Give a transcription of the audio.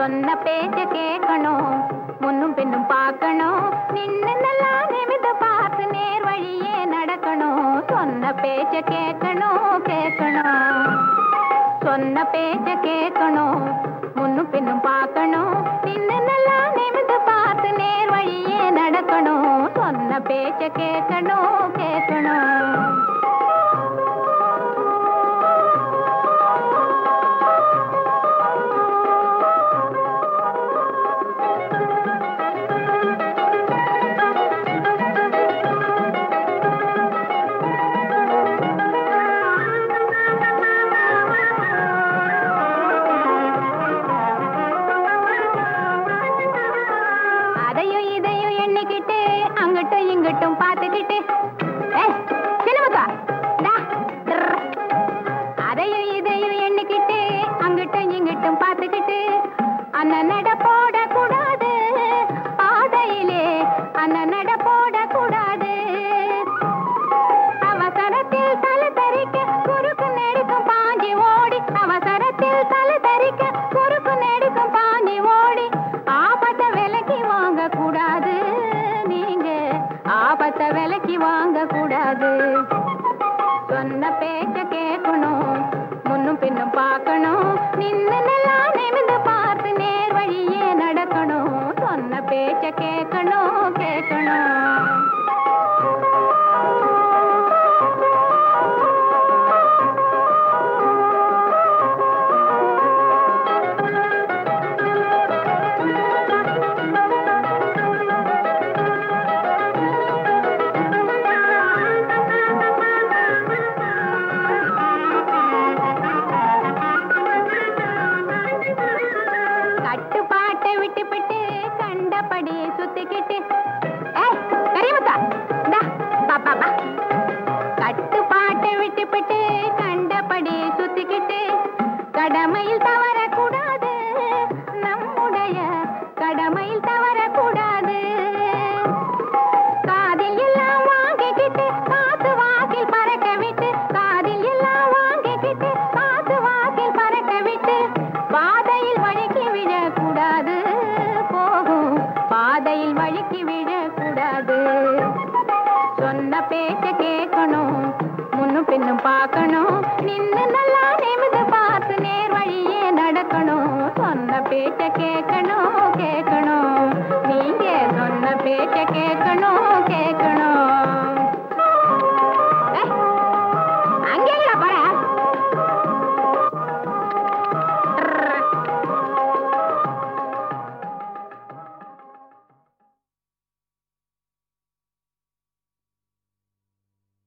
சொன்ன பேச்ச கேட்கணும் முன்னும் பின்னும் பார்க்கணும் நின்னு நல்லா நிமிந்து பார்த்து நேர் வழியே நடக்கணும் சொன்ன பேச்ச கேட்கணும் கேட்கணும் சொன்ன பேச்ச கேட்கணும் முன்னும் பின்னும் பார்க்கணும் நின்னு நல்லா நிமிந்து பார்த்து நேர் வழியே நடக்கணும் சொன்ன பேச்ச கேட்கணும் கேட்கணும் அதையும் இதையும் எண்ணிக்கிட்டு அங்கிட்டும் இங்கிட்டும் பார்த்துக்கிட்டு ஏய், சின்னமுக்கா, டா, டிர்ர். அதையும் இதையும் எண்ணிக்கிட்டு அங்கிட்டும் இங்கிட்டும் பார்த்துக்கிட்டு அண்ணன் நட போடக்கூடாது பாதையிலே அண்ணன் நட போடக்கூடாது அவசரத்தில் தலை தரிக்க குறுக்கு நெடுக்கும் பாஞ்சி ஓடி அவசரத்தில் தலை தரிக்க குறுக்கு நெடுக்கும் பாஞ்சி ஓடி ஆபத்தை விலைக்கு வாங்க கூடாது நீங்க ஆபத்தை விலைக்கு வாங்க கூடாது சொன்ன பேச்ச கேட்கணும் முன்னும் பின்னும் பார்க்கணும் நின்னு நல்லா நிமிந்து பார்த்து நேர் வழியே நடக்கணும் சொன்ன பேச்ச கேட்கணும் கேட்கணும் கட்டுப்பாட்டை விட்டுப்பிட்டு கண்டபடி சுத்திக்கிட்டு ஏய், கரிமுத்தா, இந்தா, பா, பா, பா. கட்டுப்பாட்டை விட்டுப்பிட்டு கண்டபடி சுத்திக்கிட்டு கடமையில் தவறக்கூடாது நம்முடைய கடமையில் தவறக்கூடாது காதில் எல்லாம் வாங்கிக்கிட்டு காத்து வாக்கில் பறக்க விட்டு காதில் எல்லாம் வாங்கிக்கிட்டு காத்து வாக்கில் பறக்க விட்டு பாதையில் வழுக்கி விழக்கூடாது போகும் பாதையில் வழுக்கி விழக்கூடாது சொன்ன பேச்ச கேட்கணும் முன்னும் பின்னும் பார்க்கணும் நின்னு நல்லா நிமிந்து பார்த்து நேர் வழியே நடக்கணும் சொன்ன பேச்ச கேட்கணும் கேட்கணும்